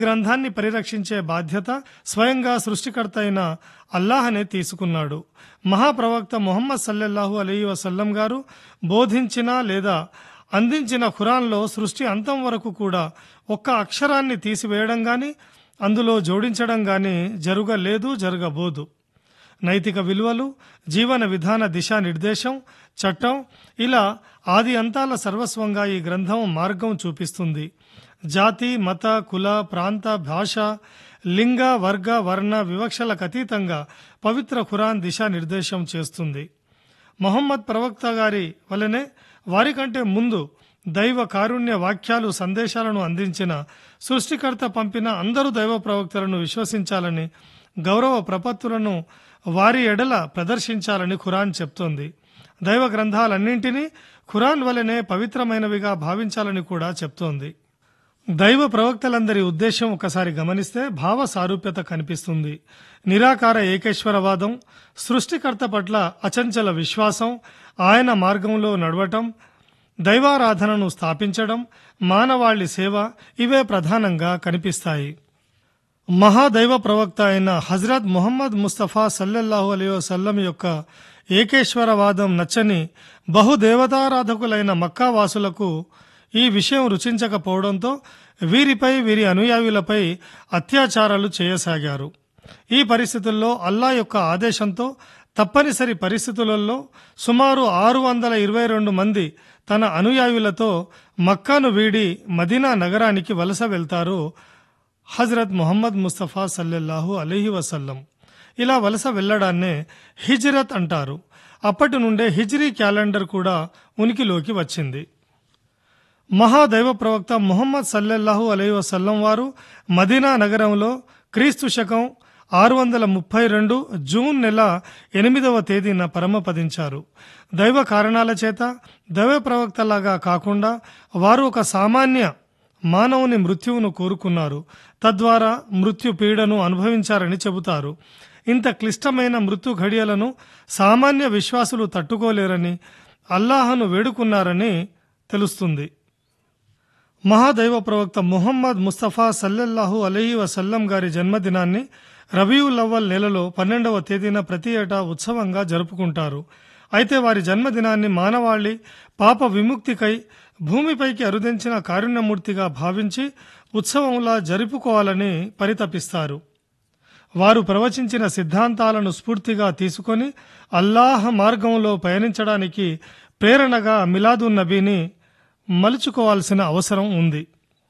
గ్రంథాన్ని పరిరక్షించే బాధ్యత స్వయంగా సృష్టికర్త అయిన అల్లాహనే తీసుకున్నాడు మహాప్రవక్త ముహమ్మద్ సల్లెల్లాహు అలీ వసల్లం గారు బోధించిన లేదా అందించిన ఖురాన్లో సృష్టి అంతం వరకు కూడా ఒక్క అక్షరాన్ని తీసివేయడం గాని అందులో జోడించడం గాని జరగలేదు జరగబోదు నైతిక విలువలు జీవన విధాన దిశానిర్దేశం చట్టం ఇలా ఆది అంతాల సర్వస్వంగా ఈ గ్రంథం మార్గం చూపిస్తుంది జాతి మత కుల ప్రాంత భాష లింగ వర్గ వర్ణ వివక్షలకు అతీతంగా పవిత్ర ఖురాన్ దిశానిర్దేశం చేస్తుంది మొహమ్మద్ ప్రవక్త గారి వలనే వారికంటే ముందు దైవ కారుణ్య వాక్యాలు సందేశాలను అందించిన సృష్టికర్త పంపిన అందరూ దైవ ప్రవక్తలను విశ్వసించాలని గౌరవ ప్రపత్తులను వారి ఎడల ప్రదర్శించాలని ఖురాన్ చెప్తోంది దైవ గ్రంథాలన్నింటినీ ఖురాన్ వలనే పవిత్రమైనవిగా భావించాలని కూడా చెప్తోంది దైవ ప్రవక్తలందరి ఉద్దేశం ఒకసారి గమనిస్తే భావ సారూప్యత కనిపిస్తుంది నిరాకార ఏకేశ్వరవాదం సృష్టికర్త పట్ల అచంచల విశ్వాసం ఆయన మార్గంలో నడవటం దైవారాధనను స్థాపించడం మానవాళి సేవ ఇవే ప్రధానంగా కనిపిస్తాయి మహాదైవ ప్రవక్త అయిన హజరత్ ముహమ్మద్ ముస్తఫా సల్లల్లాహు అలీ వసల్లం యొక్క ఏకేశ్వరవాదం నచ్చని బహుదేవతారాధకులైన మక్కావాసులకు ఈ విషయం రుచించకపోవడంతో వీరిపై వీరి అనుయాయులపై అత్యాచారాలు చేయసాగారు ఈ పరిస్థితుల్లో అల్లా యొక్క ఆదేశంతో తప్పనిసరి పరిస్థితులలో సుమారు ఆరు వందల ఇరవై రెండు మంది తన అనుయాయులతో మక్కాను వీడి మదీనా నగరానికి వలస వెళ్తారు హజరత్ ముహమ్మద్ ముస్తఫా సల్లెల్లాహు అలీహి వసల్లం ఇలా వలస వెళ్లడాన్నే హిజ్రత్ అంటారు అప్పటి నుండే హిజ్రీ క్యాలెండర్ కూడా ఉనికిలోకి వచ్చింది మహాదైవ ప్రవక్త ముహమ్మద్ సల్లెల్లాహు అలై వసల్లం వారు మదీనా నగరంలో క్రీస్తు శకం ఆరు వందల ముప్పై రెండు జూన్ నెల ఎనిమిదవ తేదీన పరమపదించారు దైవ కారణాల చేత దైవ ప్రవక్తలాగా కాకుండా వారు ఒక సామాన్య మానవుని మృత్యువును కోరుకున్నారు తద్వారా మృత్యు పీడను అనుభవించారని చెబుతారు ఇంత క్లిష్టమైన మృత్యు ఘడియలను సామాన్య విశ్వాసులు తట్టుకోలేరని అల్లాహను వేడుకున్నారని తెలుస్తుంది మహాదైవ ప్రవక్త ముహమ్మద్ ముస్తఫా సల్లెల్లాహు అలహీ వసల్లం గారి జన్మదినాన్ని రబీయుల్ అవ్వల్ నెలలో పన్నెండవ తేదీన ప్రతి ఏటా ఉత్సవంగా జరుపుకుంటారు అయితే వారి జన్మదినాన్ని మానవాళి పాప విముక్తికై భూమిపైకి అరుదించిన కారుణ్యమూర్తిగా భావించి ఉత్సవంలా జరుపుకోవాలని పరితపిస్తారు వారు ప్రవచించిన సిద్ధాంతాలను స్ఫూర్తిగా తీసుకొని అల్లాహ్ మార్గంలో పయనించడానికి ప్రేరణగా మిలాదున్ నబీని మలుచుకోవాల్సిన అవసరం ఉంది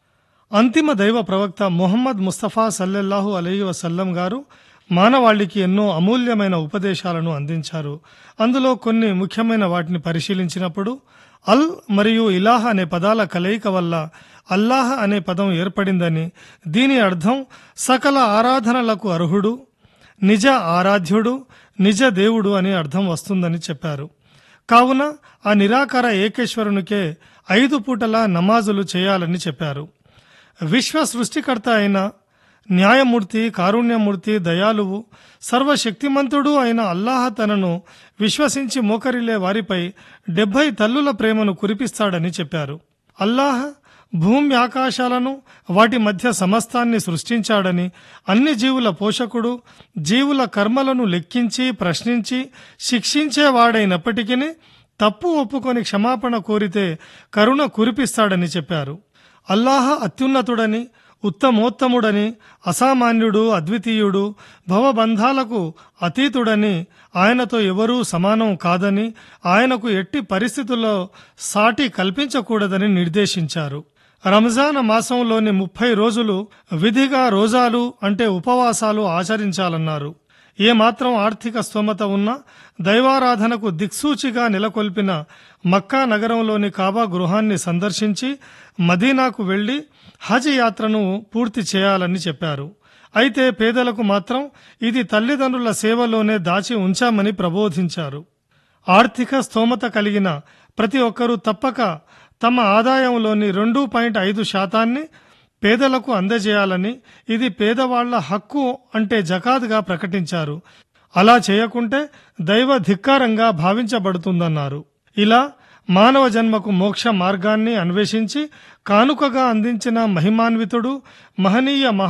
అంతిమ దైవ ప్రవక్త ముహమ్మద్ ముస్తఫా సల్లెల్లాహు అలీ వసల్లం గారు మానవాళికి ఎన్నో అమూల్యమైన ఉపదేశాలను అందించారు అందులో కొన్ని ముఖ్యమైన వాటిని పరిశీలించినప్పుడు అల్ మరియు ఇలాహ్ అనే పదాల కలయిక వల్ల అల్లాహ్ అనే పదం ఏర్పడిందని దీని అర్థం సకల ఆరాధనలకు అర్హుడు నిజ ఆరాధ్యుడు నిజ దేవుడు అని అర్థం వస్తుందని చెప్పారు కావున ఆ నిరాకార ఏకేశ్వరునికే ఐదు పూటల నమాజులు చేయాలని చెప్పారు విశ్వ సృష్టికర్త అయిన న్యాయమూర్తి కారుణ్యమూర్తి దయాలువు సర్వశక్తిమంతుడు అయిన అల్లాహ తనను విశ్వసించి మోకరిల్లే వారిపై డెబ్బై తల్లుల ప్రేమను కురిపిస్తాడని చెప్పారు అల్లాహ్ భూమి ఆకాశాలను వాటి మధ్య సమస్తాన్ని సృష్టించాడని అన్ని జీవుల పోషకుడు జీవుల కర్మలను లెక్కించి ప్రశ్నించి శిక్షించేవాడైనప్పటికీ తప్పు ఒప్పుకొని క్షమాపణ కోరితే కరుణ కురిపిస్తాడని చెప్పారు అల్లాహ అత్యున్నతుడని ఉత్తమోత్తముడని అసామాన్యుడు అద్వితీయుడు భవబంధాలకు అతీతుడని ఆయనతో ఎవరూ సమానం కాదని ఆయనకు ఎట్టి పరిస్థితుల్లో సాటి కల్పించకూడదని నిర్దేశించారు రంజాన్ మాసంలోని ముప్పై రోజులు విధిగా రోజాలు అంటే ఉపవాసాలు ఆచరించాలన్నారు ఏమాత్రం ఆర్థిక స్తోమత ఉన్నా దైవారాధనకు దిక్సూచిగా నెలకొల్పిన మక్కా నగరంలోని కాబా గృహాన్ని సందర్శించి మదీనాకు వెళ్లి హజ్ యాత్రను పూర్తి చేయాలని చెప్పారు అయితే పేదలకు మాత్రం ఇది తల్లిదండ్రుల సేవలోనే దాచి ఉంచామని ప్రబోధించారు ఆర్థిక స్తోమత కలిగిన ప్రతి ఒక్కరూ తప్పక తమ ఆదాయంలోని రెండు పాయింట్ ఐదు శాతాన్ని పేదలకు అందజేయాలని ఇది పేదవాళ్ల హక్కు అంటే జకాత్గా ప్రకటించారు అలా చేయకుంటే దైవ ధిక్కారంగా భావించబడుతుందన్నారు ఇలా మానవ జన్మకు మోక్ష మార్గాన్ని అన్వేషించి కానుకగా అందించిన మహిమాన్వితుడు మహనీయ